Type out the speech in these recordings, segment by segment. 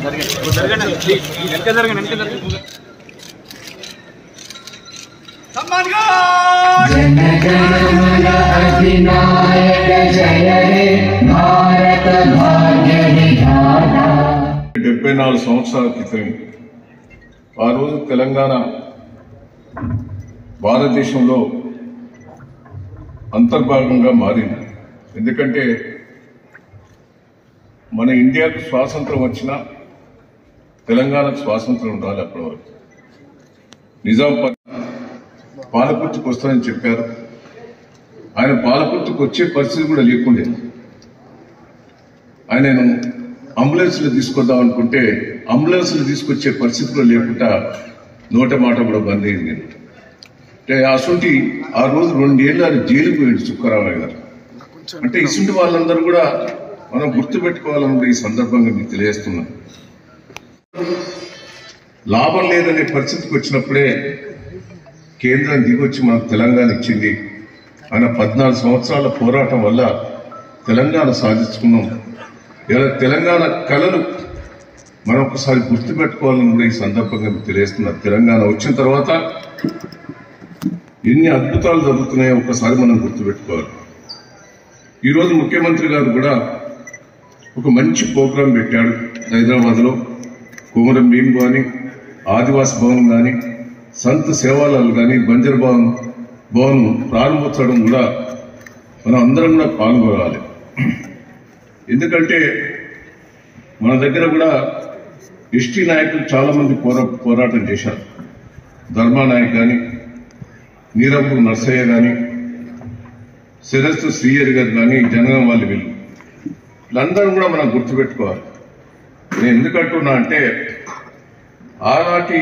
जनगणमन अधिनायक जय हे भारत भाग्य विधाता డెబ్బై నాలుగు సంవత్సరాల క్రితం ఆ రోజు తెలంగాణ భారతదేశంలో అంతర్భాగంగా మారింది ఎందుకంటే మన ఇండియాకు స్వాతంత్రం వచ్చినా తెలంగాణకు స్వాతంత్రం ఉండాలి అప్పటి వరకు నిజాం ప- పాలకుర్తికి వస్తానని చెప్పారు ఆయన పాలకుర్తికి వచ్చే పరిస్థితి కూడా లేకుండే ఆయనను అంబులెన్స్లో తీసుకొద్దాం అనుకుంటే అంబులెన్స్లో తీసుకొచ్చే పరిస్థితిలో లేకుండా నోట మాట కూడా బంద్ అయింది నేను అంటే అసంటి ఆ రోజు రెండేళ్ళు ఆయన జైలుకు పోయింది సుక్కరామయ్య గారు అంటే ఇసుంటి వాళ్ళందరూ కూడా మనం గుర్తుపెట్టుకోవాలని కూడా ఈ సందర్భంగా మీకు తెలియజేస్తున్నాను లాభం లేదనే పరిస్థితికి వచ్చినప్పుడే కేంద్రం దిగొచ్చి మనకు తెలంగాణ ఇచ్చింది ఆయన పద్నాలుగు సంవత్సరాల పోరాటం వల్ల తెలంగాణ సాధించుకున్నాం ఇలా తెలంగాణ కళలు మనం ఒకసారి గుర్తుపెట్టుకోవాలని కూడా ఈ సందర్భంగా మీకు తెలియజేస్తున్నారు తెలంగాణ వచ్చిన తర్వాత ఎన్ని అద్భుతాలు జరుగుతున్నాయో ఒకసారి మనం గుర్తుపెట్టుకోవాలి ఈరోజు ముఖ్యమంత్రి గారు కూడా ఒక మంచి ప్రోగ్రాం పెట్టాడు హైదరాబాద్లో కుమరం భీమ్ కానీ ఆదివాసి భవన్ కానీ సంత్ సేవాలాల్ కానీ బంజర్ భవన్ భవన్ ప్రారంభోత్సవం కూడా మనం అందరం కూడా పాల్గొనాలి ఎందుకంటే మన దగ్గర కూడా ఎస్టీ నాయకులు చాలా మంది పోరా పోరాటం చేశారు ధర్మానాయక్ కానీ నీరపు నర్సయ్య కానీ శరస్తు శ్రీయర్ గారు కానీ జనగం వాళ్ళు వీళ్ళు వీళ్ళందరూ కూడా మనం గుర్తుపెట్టుకోవాలి నేను ఎందుకంటున్నా అంటే ఆనాటి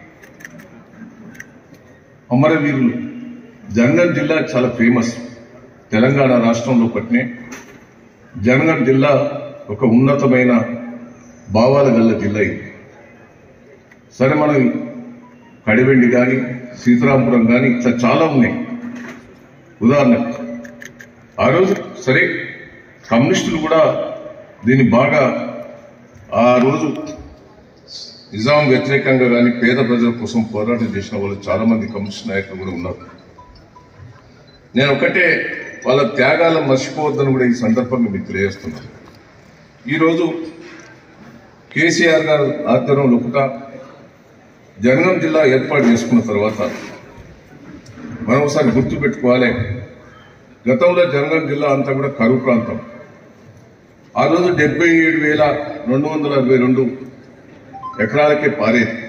అమరవీరులు జనగం జిల్లా చాలా ఫేమస్ తెలంగాణ రాష్ట్రంలో పట్టినే జనగం జిల్లా ఒక ఉన్నతమైన భావాల గల్ల జిల్లా ఇది సరే మనం కడివెండి కానీ సీతారాంపురం కానీ ఇట్లా చాలా ఉన్నాయి ఉదాహరణకు ఆ రోజు సరే కమ్యూనిస్టులు కూడా దీన్ని బాగా ఆ రోజు నిజాం వ్యతిరేకంగా కానీ పేద ప్రజల కోసం పోరాటం చేసిన వాళ్ళు చాలా మంది కమ్యూనిస్ట్ నాయకులు కూడా ఉన్నారు నేను ఒకటే వాళ్ళ త్యాగాలను మర్చిపోవద్దని కూడా ఈ సందర్భంగా మీకు తెలియజేస్తున్నాను ఈరోజు కేసీఆర్ గారు ఆధ్వర్యంలో ఒకట జనగం జిల్లా ఏర్పాటు చేసుకున్న తర్వాత మనం ఒకసారి గుర్తుపెట్టుకోవాలి గతంలో జనగం జిల్లా అంతా కూడా కరువు ప్రాంతం ఆ రోజు డెబ్బై ఏడు వేల రెండు వందల అరవై రెండు ఎకరాలకే పారేది